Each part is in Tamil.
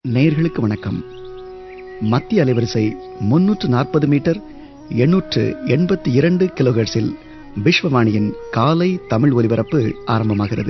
நேயர்களுக்கு வணக்கம் மத்திய அலைவரிசை முன்னூற்று நாற்பது மீட்டர் எண்ணூற்று எண்பத்தி இரண்டு கிலோஹெர்ட்ஸில் விஸ்வவாணியின் காலை தமிழ் ஒலிபரப்பு ஆரம்பமாகிறது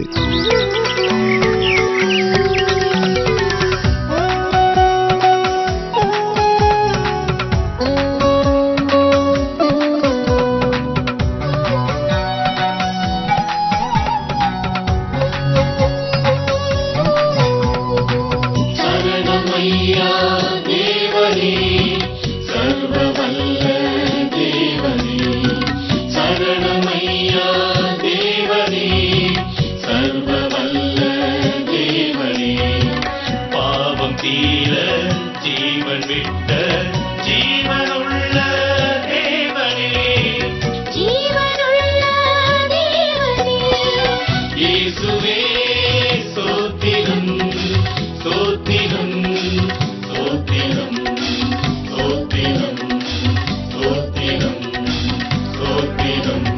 சரணமையா தேவனே சர்வவல்ல தேவனே சரணமையா தேவனே சர்வவல்ல தேவனே பாவம் தீர ஜீவன் விட்ட ஜீவனுள்ள தேவனே ஜீவனுள்ள தேவனே இயேசுவே ஸ்தோத்திரம் ஸ்தோத்திரம் ஸ்தோத்திரம் ஸ்தோத்திரம் ஸ்தோத்திரம் ஸ்தோத்திரம்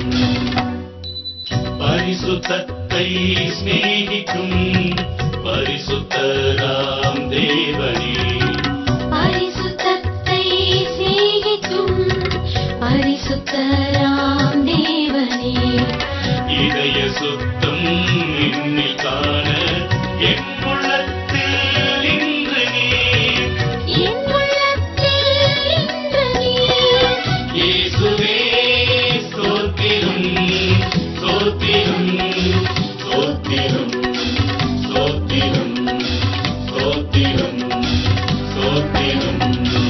பரிசுத்தத்தை சிநேகிக்கும் பரிசுத்தராம் தேவனே பரிசுத்தத்தை சிநேகிக்கும் பரிசுத்தராம் தேவனே இதய சுத்தம் இன்னில் காண என் உள்ளத்தில் இன்று நீர் என் உள்ளத்தில் இன்று நீர் இயேசுவே ஸ்தோத்திரம் ஸ்தோத்திரம் ஸ்தோத்திரம் ஸ்தோத்திரம் ஸ்தோத்திரம் ஸ்தோத்திரம்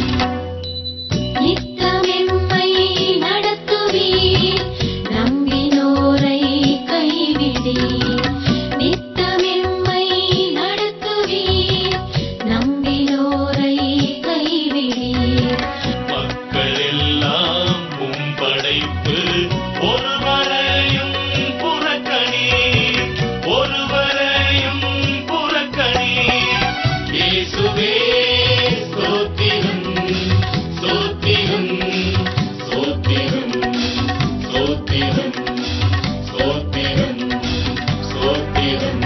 நித்தமெம்மை நடத்துவீர் நம்பினோரை கைவிடீர் நித்தமெம்மை நடத்துவீர் நம்பினோரை கைவிடீர் மக்களெல்லாம் உம் படைப்பு ஒருவரையும் புறக்கணீர் ஒருவரையும் புறக்கணீர் இயேசுவே ஸ்தோத்திரம் ஸ்தோத்திரம் ஸ்தோத்திரம் ஸ்தோத்திரம் ஸ்தோத்திரம் ஸ்தோத்திரம்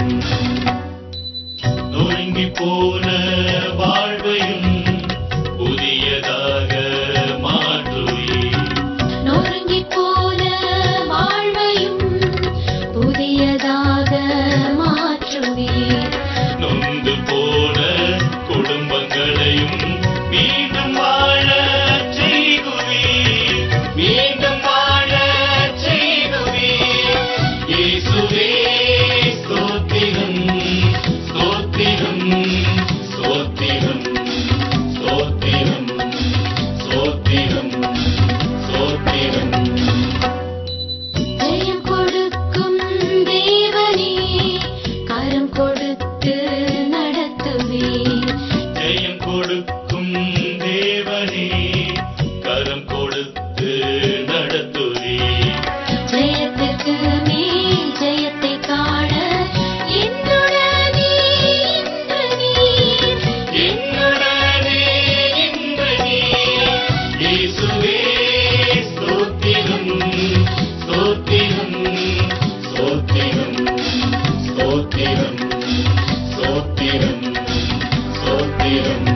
நொறுங்கி போன வாழ்வையும் புதியதாக மாற்றுவீர் நொறுங்கிப் போன வாழ்வையும் புதியதாக மாற்றுவீர் நொந்து போன குடும்பங்களையும் மீண்டும் வாழ செய்குவீர் மீண்டும் வாழ செய்குவீர் இயேசுவே ஸ்தோத்திரம் ஸ்தோத்திரம் ஸ்தோத்திரம் ஸ்தோத்திரம் ஸ்தோத்திரம் ஸ்தோத்திரம் ஜெயம் கொடுக்கும் தேவனே கரம் கொடுத்து நடத்துவீர் ஜெயம் கொடுக்கும் தேவனே கரம் கொடுத்து நடத்துவீர் ஜெயத்திற்கு மேல் ஜெயத்தை காண என்னுடனே இன்று நீர் என்னுடனே இன்று நீர் இயேசுவே ஸ்தோத்திரம் ஸ்தோத்திரம் ஸ்தோத்திரம் ஸ்தோத்திரம் ஸ்தோத்திரம் ஸ்தோத்திரம்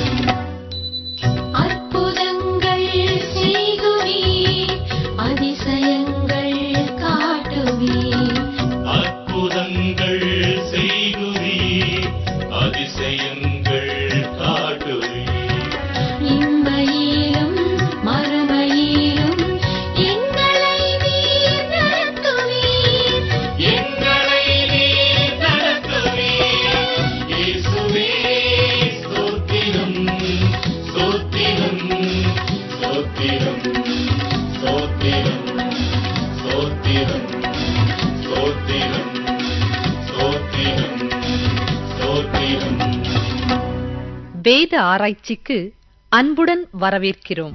அற்புதங்கள் செய்குவீர் அதிசயங்கள் காட்டுவீர் அற்புதங்கள் செய்குவீர் அதிசயங்கள் காட்டுவீர் இம்மையிலும் மறுமையிலும் எங்களை நீர் நடத்துவீர் எங்களை நீர் நடத்துவீர் இயேசுவே ஸ்தோத்திரம் ஸ்தோத்திரம் ஸ்தோத்திரம் ஸ்தோத்திரம் ஸ்தோத்திரம் ஸ்தோத்திரம் ஸ்தோத்திரம் ஸ்தோத்திரம் வேத ஆராய்ச்சிக்கு அன்புடன் வரவேற்கிறோம்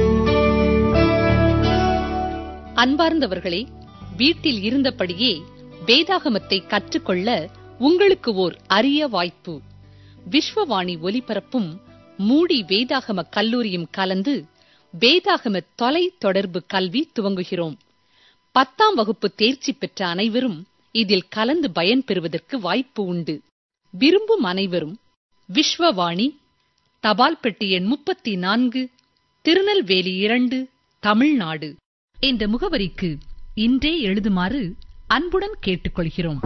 அன்பார்ந்தவர்களே வீட்டில் இருந்தபடியே வேதாகமத்தை கற்றுக்கொள்ள உங்களுக்கு ஓர் அரிய வாய்ப்பு விஸ்வவாணி ஒலிபரப்பும் மூடி வேதாகம கல்லூரியும் கலந்து வேதாகம தொலை தொடர்பு கல்வி துவங்குகிறோம் பத்தாம் வகுப்பு தேர்ச்சி பெற்ற அனைவரும் இதில் கலந்து பயன்பெறுவதற்கு வாய்ப்பு உண்டு விரும்பும் அனைவரும் விஸ்வவாணி தபால் பெட்டி எண் முப்பத்தி நான்கு திருநெல்வேலி இரண்டு தமிழ்நாடு இந்த முகவரிக்கு இன்றே எழுதுமாறு அன்புடன் கேட்டுக்கொள்கிறோம்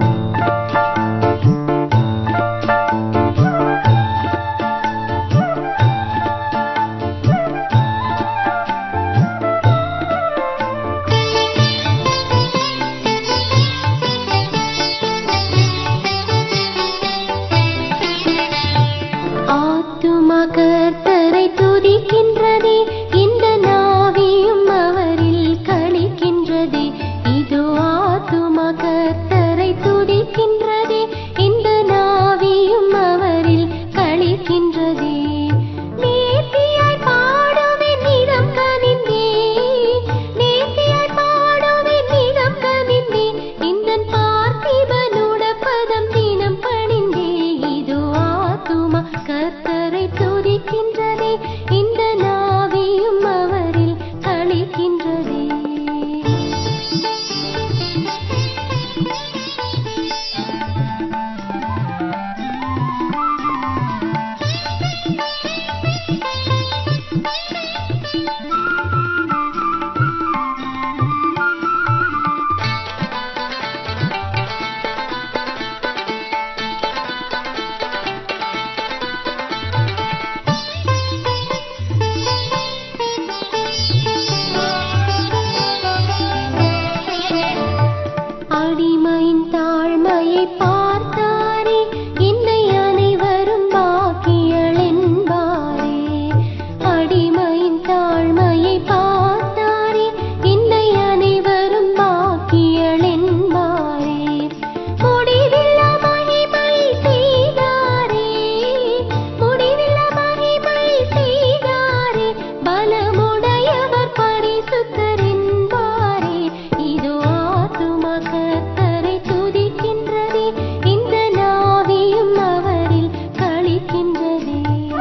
ஆத்துமா கர்த்தரை துதிக்கின்றதே இந்த நாவியும் அவரில் களிக்கின்றதே இதோ ஆத்துமா கர்த்தரை துதிக்கின்றதே இந்த நாவியும் அவரில் களிக்கின்றதே நேர்த்தியாய் பாடுவேன் நிதம் கனிந்தேன் நேர்த்தியாய் பாடுவேன் நிதம் கனிந்தேன் இந்தன் பார்த்திபனுட பதம் தினம் பணிந்தே இதோ ஆத்துமா கர்த்தரை துதிக்கின்றதே இந்த நாவியும் அவரில் களிக்கின்றதே அடிமையின் தாழ்மையை பார்த்தாரே என்னை அனைவரும் பாக்கியள் என்பாரே அடிமையின் தாழ்மையை பார்த்தாரே என்னை அனைவரும் பாக்கியள் என்பாரே முடிவில்லா மகிமை செய்தாரே முடிவில்லா மகிமை செய்தாரே பலமுடையவர் பரிசுத்தர் என்பாரே இதோ ஆத்துமா கர்த்தரை துதிக்கின்றதே இந்த நாவியும் அவரில் களிக்கின்றதே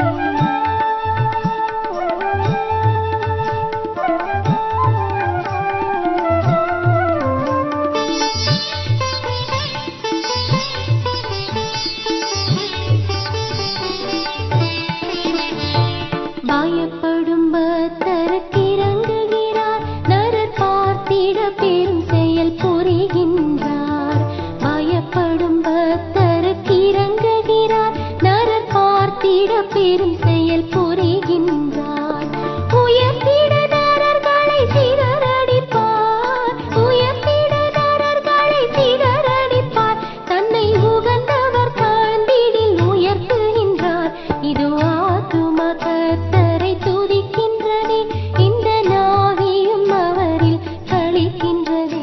பயப்படும் பக்தருக்கு இறங்குகிறார் நரர் பார்த்திட பெரும் செயல் புரிகின்றார் பயப்படும் பக்தருக்கு இறங்குகிறார் நரர் பார்த்திட பெரும் செயல் புரிகின்றார் உயர்த்திட நரர்களை சிதறடிப்பார் உயர்த்திட நரர்களை சிதறடிப்பார் தன்னை உகந்தவர் தாழ்ந்திடில் உயர்த்துகின்றார் இது ஆத்தும கர்த்தரை துதிக்கின்றதே இந்த நாவியும் அவரில் களிக்கின்றதே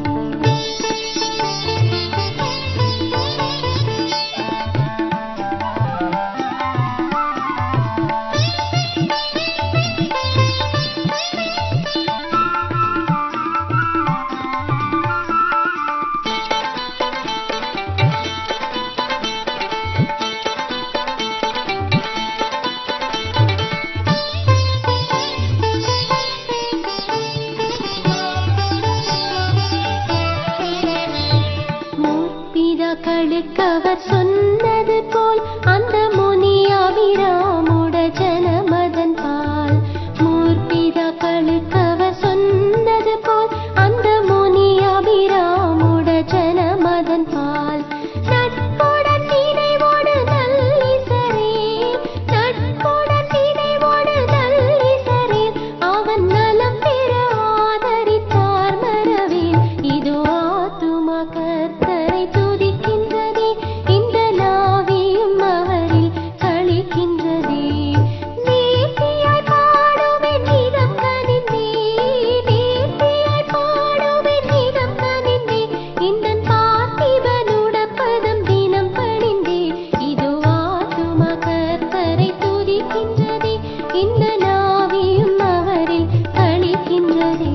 முற்பிதாக்களுக்கு அவர் சொன்னது போல் அந்த முனியாவிராமுட ஜனமதன் பால் முற்பிதாக்களுக்கு அவர் சொன்னது போல் அந்த முனியாவிராமுட ஜனமதன் பால் நட்புடன் நினைவோடு நல்லிசரே நட்புடன் நினைவோடு நல்லிசரே அவன் நலம் பெற ஆதரித்தார் மரவேல் இதோ ஆத்துமா கர்த்தரை துதிக்கின்றதே இந்த நாவியும் அவரில் களிக்கின்றதே நேர்த்தியாய் பாடுவேன் நிதம் கனிந்தே நேர்த்தியாய் பாடுவேன் நிதம் கனிந்தே இந்தன் பார்த்திபனுட பதம் தினம் பணிந்தே இதோ ஆத்துமா கர்த்தரை துதிக்கின்றதே இந்த நாவியும் அவரில் களிக்கின்றதே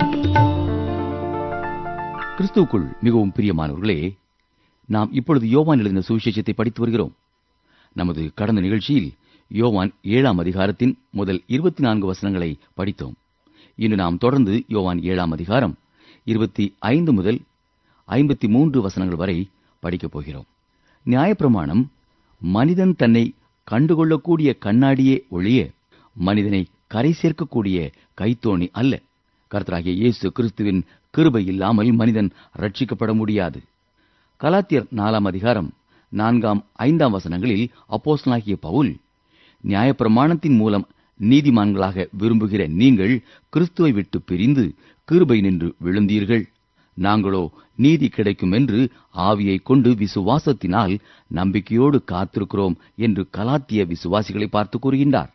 கிறிஸ்துவுக்குள் மிகவும் பிரியமானவர்களே நாம் இப்பொழுது யோவான் எழுதின சுவிசேஷத்தை படித்து வருகிறோம் நமது கடந்த நிகழ்ச்சியில் யோவான் ஏழாம் அதிகாரத்தின் முதல் இருபத்தி நான்கு வசனங்களை படித்தோம் இன்று நாம் தொடர்ந்து யோவான் ஏழாம் அதிகாரம் இருபத்தி ஐந்து முதல் ஐம்பத்தி மூன்று வசனங்கள் வரை படிக்கப் போகிறோம் நியாயப்பிரமாணம் மனிதன் தன்னை கண்டுகொள்ளக்கூடிய கண்ணாடியே ஒழிய மனிதனை கரை சேர்க்கக்கூடிய கைத்தோணி அல்ல கர்த்தராகிய இயேசு கிறிஸ்துவின் கிருபை இல்லாமல் மனிதன் ரட்சிக்கப்பட முடியாது கலாத்தியர் நாலாம் அதிகாரம் நான்காம் ஐந்தாம் வசனங்களில் அப்போஸ்தலனாகிய பவுல் நியாயப்பிரமாணத்தின் மூலம் நீதிமான்களாக விரும்புகிற நீங்கள் கிறிஸ்துவை விட்டு பிரிந்து கிருபை நின்று விழுந்தீர்கள் நாங்களோ நீதி கிடைக்கும் என்று ஆவியைக் கொண்டு விசுவாசத்தினால் நம்பிக்கையோடு காத்திருக்கிறோம் என்று கலாத்திய விசுவாசிகளை பார்த்து கூறுகின்றார்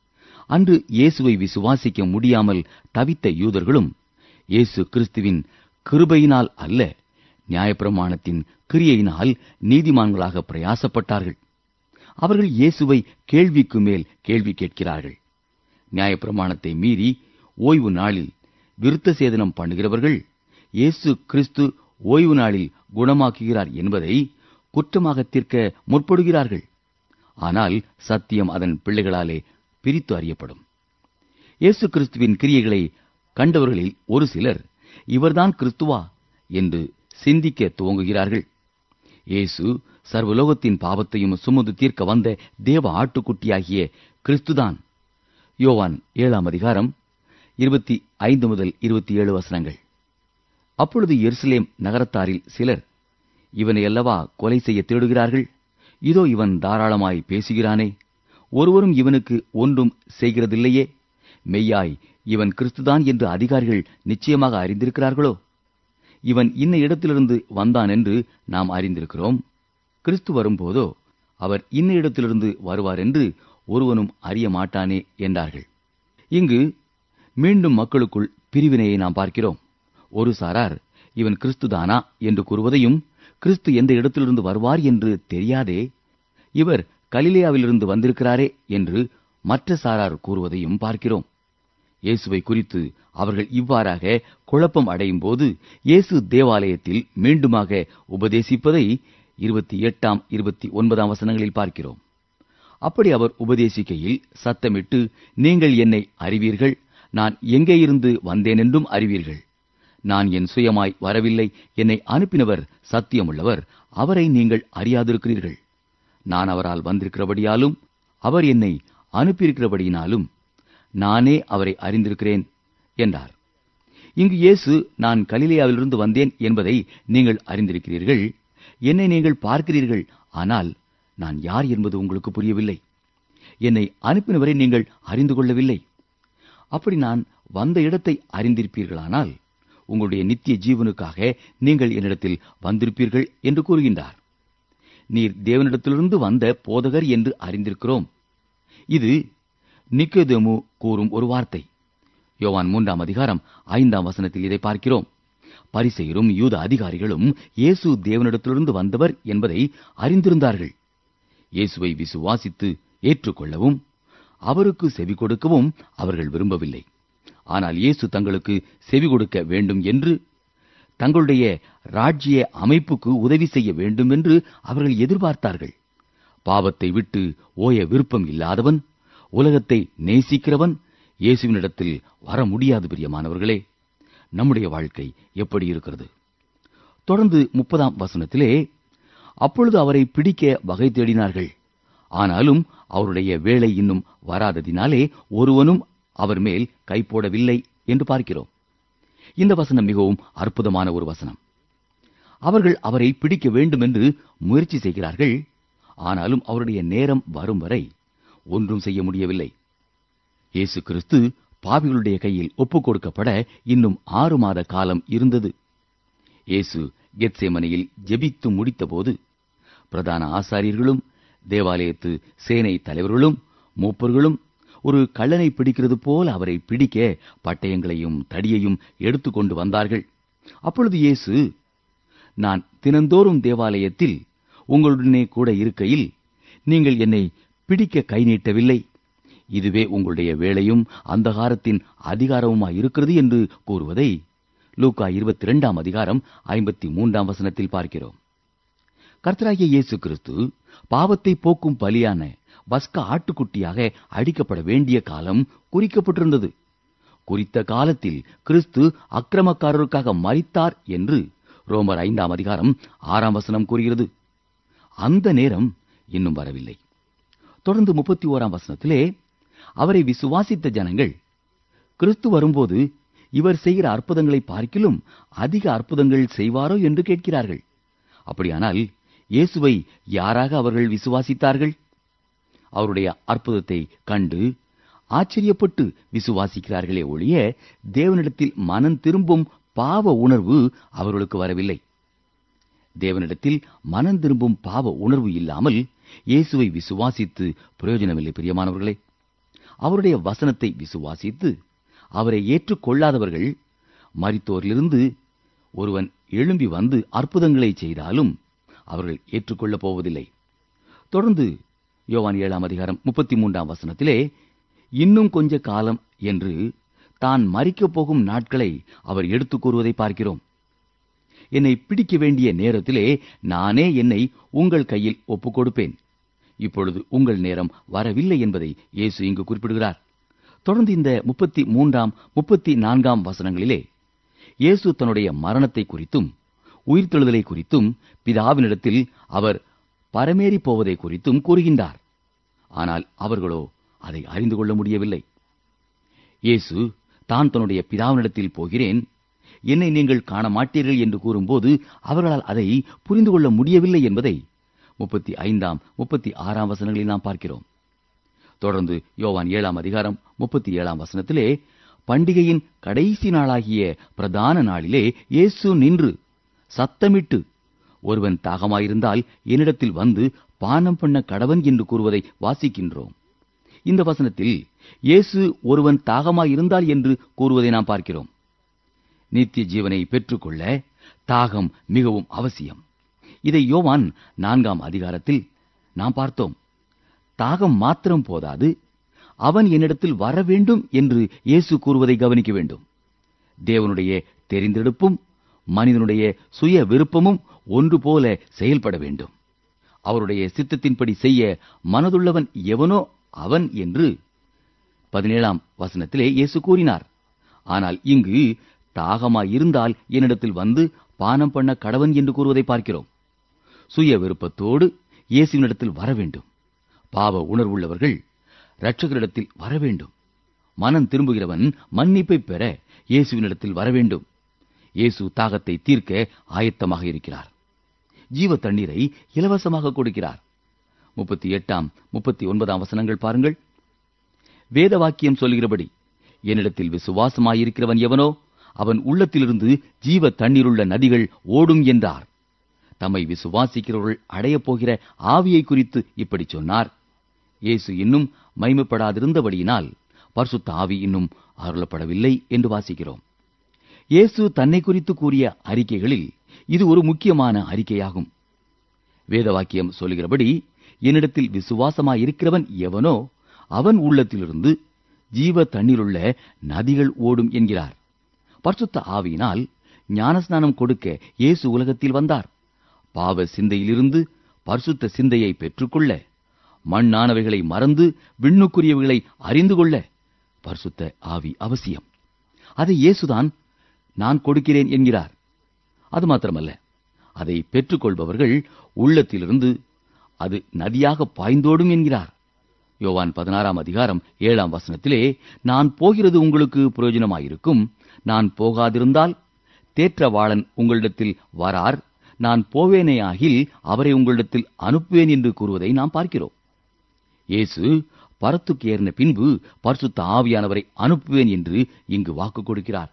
அன்று இயேசுவை விசுவாசிக்க முடியாமல் தவித்த யூதர்களும் இயேசு கிறிஸ்துவின் கிருபையினால் அல்ல நியாயப்பிரமாணத்தின் கிரியையினால் நீதிமான்களாக பிரயாசப்பட்டார்கள் அவர்கள் இயேசுவை கேள்விக்கு மேல் கேள்வி கேட்கிறார்கள் நியாயப்பிரமாணத்தை மீறி ஓய்வு நாளில் விருத்த சேதனம் பண்ணுகிறவர்கள் இயேசு கிறிஸ்து ஓய்வு நாளில் குணமாக்குகிறார் என்பதை குற்றமாக தீர்க்க முற்படுகிறார்கள் ஆனால் சத்தியம் அதன் பிள்ளைகளாலே பிரித்து அறியப்படும் இயேசு கிறிஸ்துவின் கிரியைகளை கண்டவர்களில் ஒரு சிலர் இவர்தான் கிறிஸ்துவா என்று சிந்திக்க துவங்குகிறார்கள் இயேசு சர்வலோகத்தின் பாவத்தையும் சுமந்து தீர்க்க வந்த தேவ ஆட்டுக்குட்டியாகிய கிறிஸ்துதான் யோவான் ஏழாம் அதிகாரம் இருபத்தி ஐந்து முதல் இருபத்தி ஏழு வசனங்கள் அப்பொழுது எருசலேம் நகரத்தாரில் சிலர் இவனை அல்லவா கொலை செய்ய தேடுகிறார்கள் இதோ இவன் தாராளமாய் பேசுகிறானே ஒருவரும் இவனுக்கு ஒன்றும் செய்கிறதில்லையே மெய்யாய் இவன் கிறிஸ்துதான் என்று அதிகாரிகள் நிச்சயமாக அறிந்திருக்கிறார்களோ இவன் இன்ன இடத்திலிருந்து வந்தான் என்று நாம் அறிந்திருக்கிறோம் கிறிஸ்து வரும்போதோ அவர் இன்ன இடத்திலிருந்து வருவார் என்று ஒருவனும் அறிய மாட்டானே என்றார்கள் இங்கு மீண்டும் மக்களுக்குள் பிரிவினையை நாம் பார்க்கிறோம் ஒரு சாரார் இவன் கிறிஸ்துதானா என்று கூறுவதையும் கிறிஸ்து எந்த இடத்திலிருந்து வருவார் என்று தெரியாதே இவர் கலிலேயாவிலிருந்து வந்திருக்கிறாரே என்று மற்ற சாரார் கூறுவதையும் பார்க்கிறோம் இயேசுவை குறித்து அவர்கள் இவ்வாறாக குழப்பம் அடையும் போது இயேசு தேவாலயத்தில் மீண்டுமாக உபதேசிப்பதை இருபத்தி எட்டாம் இருபத்தி ஒன்பதாம் வசனங்களில் பார்க்கிறோம் அப்படி அவர் உபதேசிக்கையில் சத்தமிட்டு நீங்கள் என்னை அறிவீர்கள் நான் எங்கே இருந்து வந்தேன் என்றும் அறிவீர்கள் நான் என் சுயமாய் வரவில்லை என்னை அனுப்பினவர் சத்தியமுள்ளவர் அவரை நீங்கள் அறியாதிருக்கிறீர்கள் நான் அவரால் வந்திருக்கிறபடியாலும் அவர் என்னை அனுப்பியிருக்கிறபடியினாலும் நானே அவரை அறிந்திருக்கிறேன் என்றார் இங்கு இயேசு நான் கலிலேயாவிலிருந்து வந்தேன் என்பதை நீங்கள் அறிந்திருக்கிறீர்கள் என்னை நீங்கள் பார்க்கிறீர்கள் ஆனால் நான் யார் என்பது உங்களுக்கு புரியவில்லை என்னை அனுப்பினவரை நீங்கள் அறிந்து கொள்ளவில்லை அப்படி நான் வந்த இடத்தை அறிந்திருப்பீர்களானால் உங்களுடைய நித்திய ஜீவனுக்காக நீங்கள் என்னிடத்தில் வந்திருப்பீர்கள் என்று கூறுகின்றார் நீர் தேவனிடத்திலிருந்து வந்த போதகர் என்று அறிந்திருக்கிறோம் இது நிக்கோதேமு கூறும் ஒரு வார்த்தை யோவான் மூன்றாம் அதிகாரம் ஐந்தாம் வசனத்தில் இதை பார்க்கிறோம் பரிசெயரும் யூத அதிகாரிகளும் இயேசு தேவனிடத்திலிருந்து வந்தவர் என்பதை அறிந்திருந்தார்கள் இயேசுவை விசுவாசித்து ஏற்றுக்கொள்ளவும் அவருக்கு செவி கொடுக்கவும் அவர்கள் விரும்பவில்லை ஆனால் இயேசு தங்களுக்கு செவி கொடுக்க வேண்டும் என்று தங்களுடைய ராஜ்ய அமைப்புக்கு உதவி செய்ய வேண்டும் என்று அவர்கள் எதிர்பார்த்தார்கள் பாவத்தை விட்டு ஓய விருப்பம் இல்லாதவன் உலகத்தை நேசிக்கிறவன் இயேசுவினிடத்தில் வர முடியாது பிரியமானவர்களே நம்முடைய வாழ்க்கை எப்படி இருக்கிறது தொடர்ந்து முப்பதாம் வசனத்திலே அப்பொழுது அவரை பிடிக்க வகை தேடினார்கள் ஆனாலும் அவருடைய வேலை இன்னும் வராததினாலே ஒருவனும் அவர் மேல் கை போடவில்லை என்று பார்க்கிறோம் இந்த வசனம் மிகவும் அற்புதமான ஒரு வசனம் அவர்கள் அவரை பிடிக்க வேண்டும் என்று முயற்சி செய்கிறார்கள் ஆனாலும் அவருடைய நேரம் வரும் வரை ஒன்றும் செய்ய முடியவில்லை இயேசு கிறிஸ்து பாவிகளுடைய கையில் ஒப்புக் கொடுக்கப்பட இன்னும் ஆறு மாத காலம் இருந்தது இயேசு கெத்சேமனையில் ஜெபித்து முடித்தபோது பிரதான ஆசாரியர்களும் தேவாலயத்து சேனை தலைவர்களும் மூப்பர்களும் ஒரு கள்ளனை பிடிக்கிறது போல அவரை பிடிக்க பட்டயங்களையும் தடியையும் எடுத்துக்கொண்டு வந்தார்கள் அப்பொழுது இயேசு நான் தினந்தோறும் தேவாலயத்தில் உங்களுடனே கூட இருக்கையில் நீங்கள் என்னை பிடிக்க கை நீட்டவில்லை இதுவே உங்களுடைய வேலையும் அந்தகாரத்தின் அதிகாரமுமாய் இருக்கிறது என்று கூறுவதை லூக்கா இருபத்தி இரண்டாம் அதிகாரம் ஐம்பத்தி மூன்றாம் வசனத்தில் பார்க்கிறோம் கர்த்தராகிய இயேசு கிறிஸ்து பாவத்தை போக்கும் பலியான பஸ்க ஆட்டுக்குட்டியாக அடிக்கப்பட வேண்டிய காலம் குறிக்கப்பட்டிருந்தது குறித்த காலத்தில் கிறிஸ்து அக்கிரமக்காரருக்காக மரித்தார் என்று ரோமர் ஐந்தாம் அதிகாரம் ஆறாம் வசனம் கூறுகிறது அந்த நேரம் இன்னும் வரவில்லை தொடர்ந்து முப்பத்தி ஓராம் வசனத்திலே அவரை விசுவாசித்த ஜனங்கள் கிறிஸ்து வரும்போது இவர் செய்கிற அற்புதங்களை பார்க்கிலும் அதிக அற்புதங்கள் செய்வாரோ என்று கேட்கிறார்கள் அப்படியானால் இயேசுவை யாராக அவர்கள் விசுவாசித்தார்கள் அவருடைய அற்புதத்தை கண்டு ஆச்சரியப்பட்டு விசுவாசிக்கிறார்களே ஒழிய தேவனிடத்தில் மனம் திரும்பும் பாவ உணர்வு அவர்களுக்கு வரவில்லை தேவனிடத்தில் மனம் திரும்பும் பாவ உணர்வு இல்லாமல் இயேசுவை விசுவாசித்து பிரயோஜனமில்லை பிரியமானவர்களே அவருடைய வசனத்தை விசுவாசித்து அவரை ஏற்றுக்கொள்ளாதவர்கள் மரித்தோரிலிருந்து ஒருவன் எழும்பி வந்து அற்புதங்களை செய்தாலும் அவர்கள் ஏற்றுக்கொள்ளப் போவதில்லை தொடர்ந்து யோவான் ஏழாம் அதிகாரம் முப்பத்தி மூன்றாம் வசனத்திலே இன்னும் கொஞ்ச காலம் என்று தான் மறிக்கப் போகும் நாட்களை அவர் எடுத்துக் கூறுவதை பார்க்கிறோம் என்னை பிடிக்க வேண்டிய நேரத்திலே நானே என்னை உங்கள் கையில் ஒப்புக் கொடுப்பேன் இப்பொழுது உங்கள் நேரம் வரவில்லை என்பதை இயேசு இங்கு குறிப்பிடுகிறார் தொடர்ந்து இந்த முப்பத்தி மூன்றாம் முப்பத்தி நான்காம் வசனங்களிலே இயேசு தன்னுடைய மரணத்தை குறித்தும் உயிர்த்தெழுதலை குறித்தும் பிதாவினிடத்தில் அவர் பரமேறி போவதை குறித்தும் கூறுகின்றார் ஆனால் அவர்களோ அதை அறிந்து கொள்ள முடியவில்லை இயேசு தான் தன்னுடைய பிதாவினிடத்தில் போகிறேன் என்னை நீங்கள் காண மாட்டீர்கள் என்று கூறும்போது அவர்களால் அதை புரிந்து கொள்ள முடியவில்லை என்பதை முப்பத்தி ஐந்தாம் முப்பத்தி ஆறாம் வசனங்களில் நாம் பார்க்கிறோம் தொடர்ந்து யோவான் ஏழாம் அதிகாரம் முப்பத்தி ஏழாம் வசனத்திலே பண்டிகையின் கடைசி நாளாகிய பிரதான நாளிலே இயேசு நின்று சத்தமிட்டு ஒருவன் தாகமாயிருந்தால் என்னிடத்தில் வந்து பானம் பண்ண கடவன் என்று கூறுவதை வாசிக்கின்றோம் இந்த வசனத்தில் இயேசு ஒருவன் தாகமாயிருந்தால் என்று கூறுவதை நாம் பார்க்கிறோம் நித்திய ஜீவனை பெற்றுக்கொள்ள தாகம் மிகவும் அவசியம் இதை யோவான் நான்காம் அதிகாரத்தில் நாம் பார்த்தோம் தாகம் மாத்திரம் போதாது அவன் என்னிடத்தில் வர வேண்டும் என்று இயேசு கூறுவதை கவனிக்க வேண்டும் தேவனுடைய தெரிந்தெடுப்பும் மனிதனுடைய சுய விருப்பமும் ஒன்று போல செயல்பட வேண்டும் அவருடைய சித்தத்தின்படி செய்ய மனதுள்ளவன் எவனோ அவன் என்று பதினேழாம் வசனத்திலே இயேசு கூறினார் ஆனால் இங்கு தாகமாயிருந்தால் என்னிடத்தில் வந்து பானம் பண்ண கடவன் என்று கூறுவதை பார்க்கிறோம் சுய விருப்பத்தோடு இயேசுவினிடத்தில் வர வேண்டும் பாவ உணர்வுள்ளவர்கள் இரட்சகரிடத்தில் வர வேண்டும் மனம் திரும்புகிறவன் மன்னிப்பை பெற இயேசுவினிடத்தில் வர வேண்டும் இயேசு தாகத்தை தீர்க்க ஆயத்தமாக இருக்கிறார் ஜீவ தண்ணீரை இலவசமாக கொடுக்கிறார் முப்பத்தி எட்டாம் முப்பத்தி ஒன்பதாம் வசனங்கள் பாருங்கள் வேத வாக்கியம் சொல்கிறபடி என்னிடத்தில் விசுவாசமாயிருக்கிறவன் எவனோ அவன் உள்ளத்திலிருந்து ஜீவ தண்ணீருள்ள நதிகள் ஓடும் என்றார் தம்மை விசுவாசிக்கிறவர்கள் அடையப் போகிற ஆவியை குறித்து இப்படி சொன்னார் இயேசு இன்னும் மைமைப்படாதிருந்தபடியினால் பரிசுத்த ஆவி இன்னும் அருளப்படவில்லை என்று வாசிக்கிறோம் இயேசு தன்னை குறித்து கூறிய அறிக்கைகளில் இது ஒரு முக்கியமான அறிக்கையாகும் வேதவாக்கியம் சொல்கிறபடி என்னிடத்தில் விசுவாசமாயிருக்கிறவன் எவனோ அவன் உள்ளத்திலிருந்து ஜீவ தண்ணீருள்ள நதிகள் ஓடும் என்கிறார் பரிசுத்த ஆவியினால் ஞானஸ்நானம் கொடுக்க இயேசு உலகத்தில் வந்தார் பாவ சிந்தையிலிருந்து பரிசுத்த சிந்தையை பெற்றுக்கொள்ள மண்ணானவைகளை மறந்து விண்ணுக்குரியவைகளை அறிந்து கொள்ள பரிசுத்த ஆவி அவசியம் அதை இயேசுதான் நான் கொடுக்கிறேன் என்கிறார் அது மாத்திரமல்ல அதை பெற்றுக்கொள்பவர்கள் உள்ளத்திலிருந்து அது நதியாக பாய்ந்தோடும் என்கிறார் யோவான் பதினாறாம் அதிகாரம் ஏழாம் வசனத்திலே நான் போகிறது உங்களுக்கு பிரயோஜனமாயிருக்கும் நான் போகாதிருந்தால் தேற்றவாளன் உங்களிடத்தில் வரார் நான் போவேனேயாகில் அவரை உங்களிடத்தில் அனுப்புவேன் என்று கூறுவதை நாம் பார்க்கிறோம் இயேசு பரத்துக்கு ஏறின பின்பு பரிசுத்த ஆவியானவரை அனுப்புவேன் என்று இங்கு வாக்கு கொடுக்கிறார்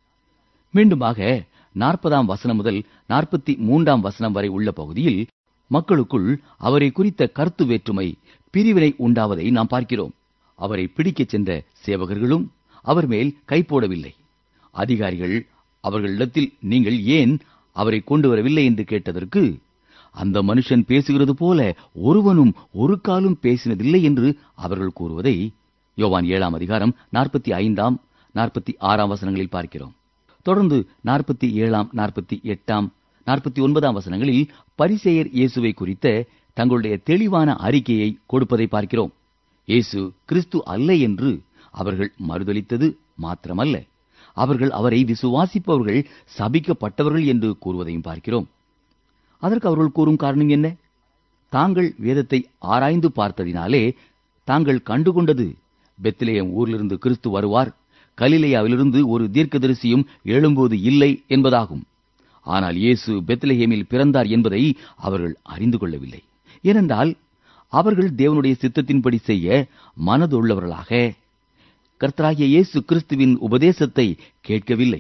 மீண்டுமாக நாற்பதாம் வசனம் முதல் நாற்பத்தி மூன்றாம் வசனம் வரை உள்ள பகுதியில் மக்களுக்குள் அவரை குறித்த கருத்து வேற்றுமை பிரிவினை உண்டாவதை நாம் பார்க்கிறோம் அவரை பிடிக்கச் சென்ற சேவகர்களும் அவர் மேல் கை போடவில்லை அதிகாரிகள் அவர்களிடத்தில் நீங்கள் ஏன் அவரை கொண்டு வரவில்லை என்று கேட்டதற்கு அந்த மனுஷன் பேசுகிறது போல ஒருவனும் ஒரு காலும் பேசினதில்லை என்று அவர்கள் கூறுவதை யோவான் ஏழாம் அதிகாரம் நாற்பத்தி ஐந்தாம் நாற்பத்தி ஆறாம் வசனங்களில் பார்க்கிறோம் தொடர்ந்து நாற்பத்தி ஏழாம் நாற்பத்தி எட்டாம் நாற்பத்தி ஒன்பதாம் வசனங்களில் பரிசேயர் இயேசுவை குறித்த தங்களுடைய தெளிவான அறிக்கையை கொடுப்பதை பார்க்கிறோம் இயேசு கிறிஸ்து அல்ல என்று அவர்கள் மறுதளித்தது மாத்திரமல்ல அவர்கள் அவரை விசுவாசிப்பவர்கள் சபிக்கப்பட்டவர்கள் என்று கூறுவதையும் பார்க்கிறோம் அதற்கு அவர்கள் கூறும் காரணம் என்ன தாங்கள் வேதத்தை ஆராய்ந்து பார்த்ததினாலே தாங்கள் கண்டுகொண்டது பெத்லேயம் ஊரிலிருந்து கிறிஸ்து வருவார் கலிலேயாவிலிருந்து ஒரு தீர்க்கதரிசியும் எழும்போது இல்லை என்பதாகும் ஆனால் இயேசு பெத்லஹேமில் பிறந்தார் என்பதை அவர்கள் அறிந்து கொள்ளவில்லை ஏனென்றால் அவர்கள் தேவனுடைய சித்தத்தின்படி செய்ய மனதுள்ளவர்களாக கர்த்தராகிய இயேசு கிறிஸ்துவின் உபதேசத்தை கேட்கவில்லை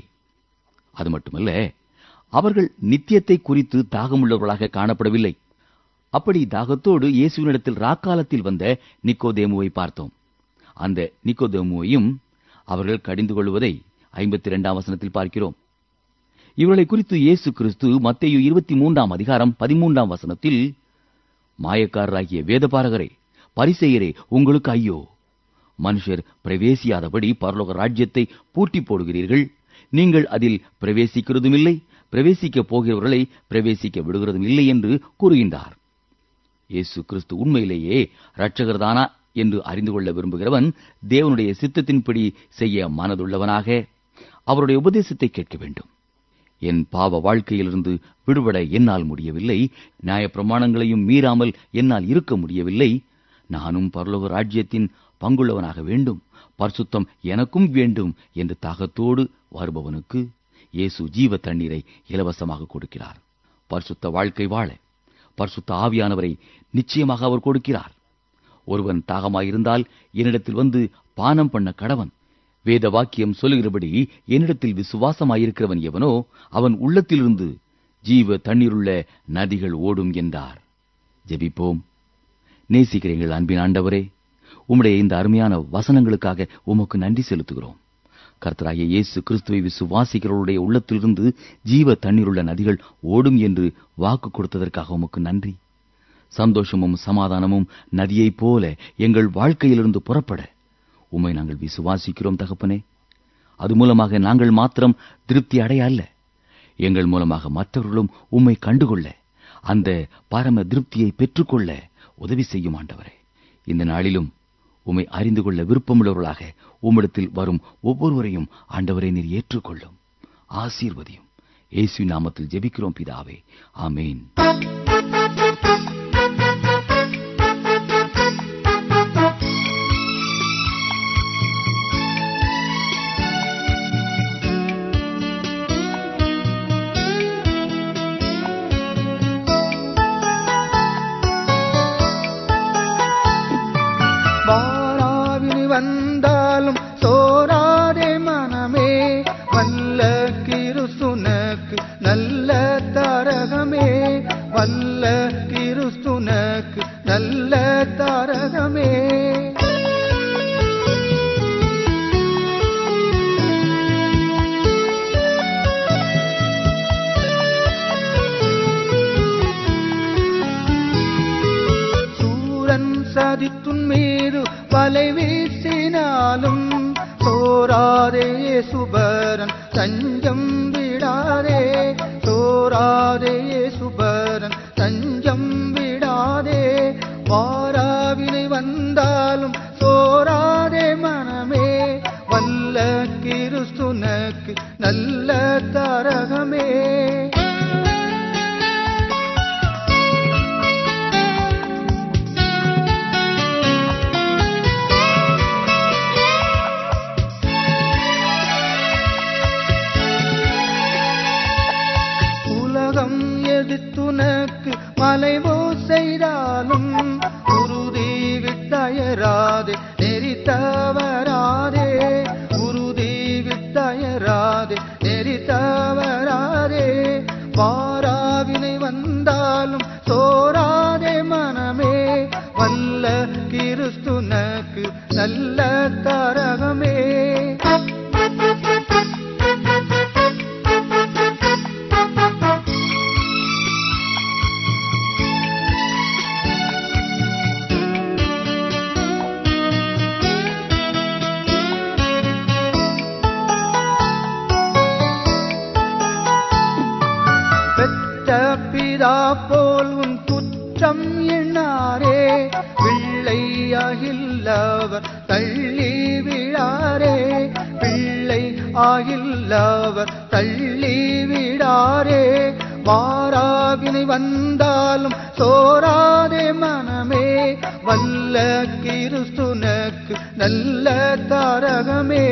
அது மட்டுமல்ல அவர்கள் நித்தியத்தை குறித்து தாகமுள்ளவர்களாக காணப்படவில்லை அப்படி தாகத்தோடு இயேசுவினிடத்தில் ராக்காலத்தில் வந்த நிக்கோதேமுவை பார்த்தோம் அந்த நிக்கோதேமுவையும் அவர்கள் கடிந்து கொள்வதை ஐம்பத்தி இரண்டாம் வசனத்தில் பார்க்கிறோம் இவர்களை குறித்து இயேசு கிறிஸ்து மத்தேயு இருபத்தி மூன்றாம் அதிகாரம் பதிமூன்றாம் வசனத்தில் மாயக்காரராகிய வேதபாரகரே பரிசெயரே உங்களுக்கு ஐயோ மனுஷர் பிரவேசியாதபடி பரலோக ராஜ்யத்தை பூட்டி போடுகிறீர்கள் நீங்கள் அதில் பிரவேசிக்கிறதும் இல்லை பிரவேசிக்கப் போகிறவர்களை பிரவேசிக்க விடுகிறதும் இல்லை என்று கூறுகின்றார் இயேசு கிறிஸ்து உண்மையிலேயே இரட்சகர்தானா என்று அறிந்து கொள்ள விரும்புகிறவன் தேவனுடைய சித்தத்தின்படி செய்ய மனதுள்ளவனாக அவருடைய உபதேசத்தை கேட்க வேண்டும் என் பாவ வாழ்க்கையிலிருந்து விடுபட என்னால் முடியவில்லை நியாயப்பிரமாணங்களையும் மீறாமல் என்னால் இருக்க முடியவில்லை நானும் பரலோக ராஜ்யத்தின் பங்குள்ளவனாக வேண்டும் பரிசுத்தம் எனக்கும் வேண்டும் என்று தாகத்தோடு வருபவனுக்கு இயேசு ஜீவ தண்ணீரை இலவசமாக கொடுக்கிறார் பரிசுத்த வாழ்க்கை வாழ பரிசுத்த ஆவியானவரை நிச்சயமாக அவர் கொடுக்கிறார் ஒருவன் தாகமாயிருந்தால் என்னிடத்தில் வந்து பானம் பண்ண கடவன் வேத வாக்கியம் சொல்லுகிறபடி என்னிடத்தில் விசுவாசமாயிருக்கிறவன் எவனோ அவன் உள்ளத்திலிருந்து ஜீவ தண்ணீருள்ள நதிகள் ஓடும் என்றார் ஜெபிப்போம் நேசிக்கிறீர்கள் அன்பின் ஆண்டவரே உம்முடைய இந்த அருமையான வசனங்களுக்காக உமக்கு நன்றி செலுத்துகிறோம் கர்த்தராகிய இயேசு கிறிஸ்துவை விசுவாசிக்கிறவருடைய உள்ளத்திலிருந்து ஜீவ தண்ணீருள்ள நதிகள் ஓடும் என்று வாக்கு கொடுத்ததற்காக உமக்கு நன்றி சந்தோஷமும் சமாதானமும் நதியைப் போல எங்கள் வாழ்க்கையிலிருந்து புறப்பட உம்மை நாங்கள் விசுவாசிக்கிறோம் தகப்பனே அது மூலமாக நாங்கள் மாத்திரம் திருப்தி அடைய அல்ல எங்கள் மூலமாக மற்றவர்களும் உம்மை கண்டுகொள்ள அந்த பரம திருப்தியை பெற்றுக்கொள்ள உதவி செய்யும் ஆண்டவரே இந்த நாளிலும் உம்மை அறிந்து கொள்ள விருப்பமுள்ளவர்களாக உம்மிடத்தில் வரும் ஒவ்வொருவரையும் ஆண்டவரை நீர் ஏற்றுக்கொள்ளும் ஆசீர்வதியும் இயேசு நாமத்தில் ஜெபிக்கிறோம் பிதாவே ஆமேன் வாராவினி வந்தாலும் சோராதே மனமே வல்ல கிருசுனக்கு நல்ல தாரகமே வல்ல கிருசுனக்கு நல்ல தாரகமே சூரன் சதித்துன் மீது வலை வீசினாலும் சோராதே சுபரன் தஞ்சம் விடாதே சோராதே சுபரன் தஞ்சம் விடாதே வாராவினை வந்தாலும் சோராதே மனமே வல்ல கிறிஸ்துனக்கு நல்ல தரகமே உலகம் எதிர்த்துனக்கு மலைவோ செய்தாலும் உறுதி விட்டயராதே நெறி தவறாதே உறுதி விட்டயராதே நெறி தவறாதே வாராவினை வந்தாலும் சோராதே மனமே வல்ல கிறிஸ்துனக்கு நல்ல தரகமே பெற்ற பிதா போல் உன் குற்றம் எண்ணாரே பிள்ளையாகில்லவர் தள்ளி விழாரே பிள்ளை ஆகில்லவர் தள்ளி விடாரே வாராவினை வந்தாலும் சோராதே மனமே வல்ல கிறிஸ்துனக்கு நல்ல தாரகமே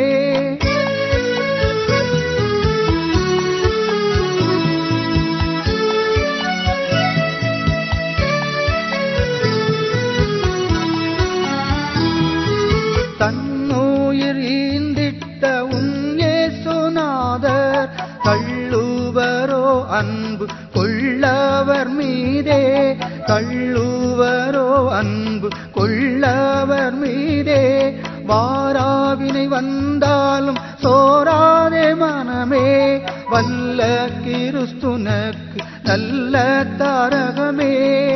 தன்னுயிர் ஈந்திட்ட உன்னே சுனாதர் கள்ளுவரோ அன்பு கொள்ளவர் மீதே கள்ளுவரோ அன்பு கொள்ளவர் மீதே வாராவினை வந்தாலும் சோராதே மனமே வல்ல கிறிஸ்துனக்கு நல்ல தாரகமே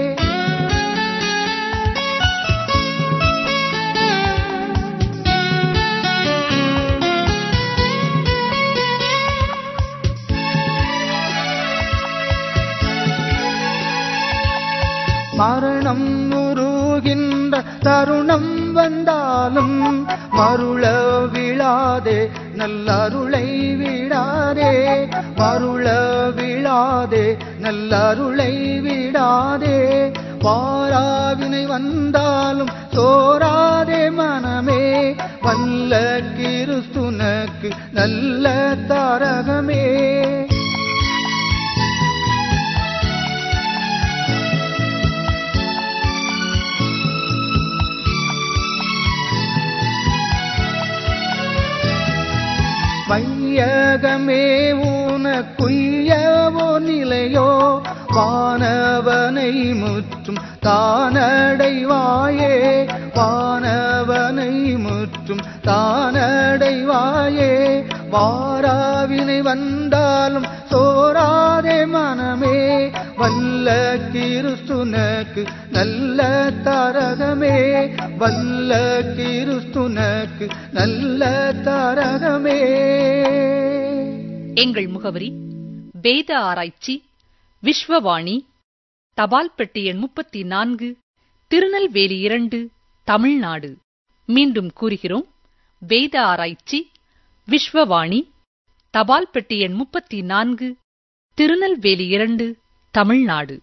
மரணம் உருகின்ற தருணம் வந்தாலும் மருள விழாதே நல்லருளை விடாதே மருள விழாதே நல்லருளை விடாதே வாராவினை வந்தாலும் சோராதே மனமே வல்ல கிறிஸ்துனக்கு நல்ல தாரகமே வையகமே உனக்குய்யவோ நிலையோ வானவனை முற்றும் தானடைவாயே வானவனை முற்றும் தானடைவாயே வாராவினை வந்தாலும் சோராதே மனமே வல்ல கிறிஸ்துனக்கு நல்ல தாரகமே வல்ல கிறிஸ்துனக்கு நல்ல தாரகமே எங்கள் முகவரி வேத ஆராய்ச்சி விஸ்வவாணி தபால் பெட்டி எண் முப்பத்தி நான்கு திருநெல்வேலி இரண்டு தமிழ்நாடு மீண்டும் கூறுகிறோம் வேத ஆராய்ச்சி விஸ்வவாணி தபால் பெட்டி எண் முப்பத்தி நான்கு திருநெல்வேலி இரண்டு தமிழ்நாடு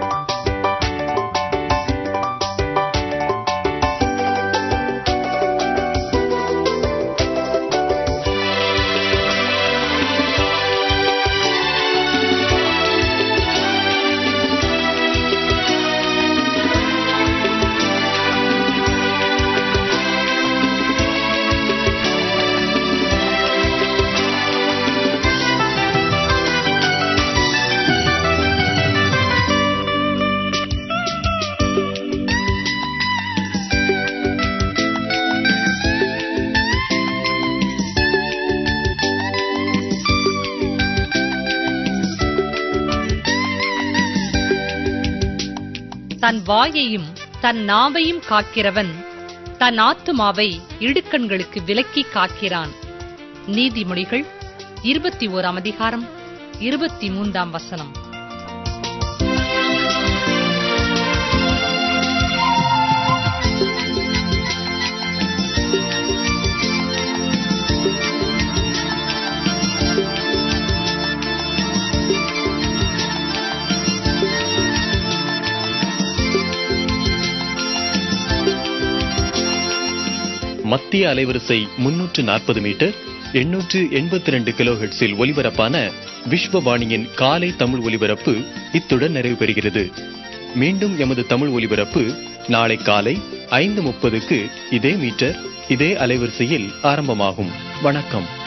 தன் வாயையும் தன் நாவையும் காக்கிறவன் தன் ஆத்துமாவை இடுக்கண்களுக்கு விலக்கி காக்கிறான் நீதிமொழிகள் இருபத்தி ஓராம் அதிகாரம் இருபத்தி மூன்றாம் வசனம் மத்திய அலைவரிசை முன்னூற்று நாற்பது மீட்டர் எண்ணூற்று எண்பத்தி ரெண்டு கிலோஹெட்ஸில் ஒலிபரப்பான விஸ்வவாணியின் காலை தமிழ் ஒலிபரப்பு இத்துடன் நிறைவு பெறுகிறது மீண்டும் எமது தமிழ் ஒலிபரப்பு நாளை காலை ஐந்து முப்பதுக்கு இதே மீட்டர் இதே அலைவரிசையில் ஆரம்பமாகும் வணக்கம்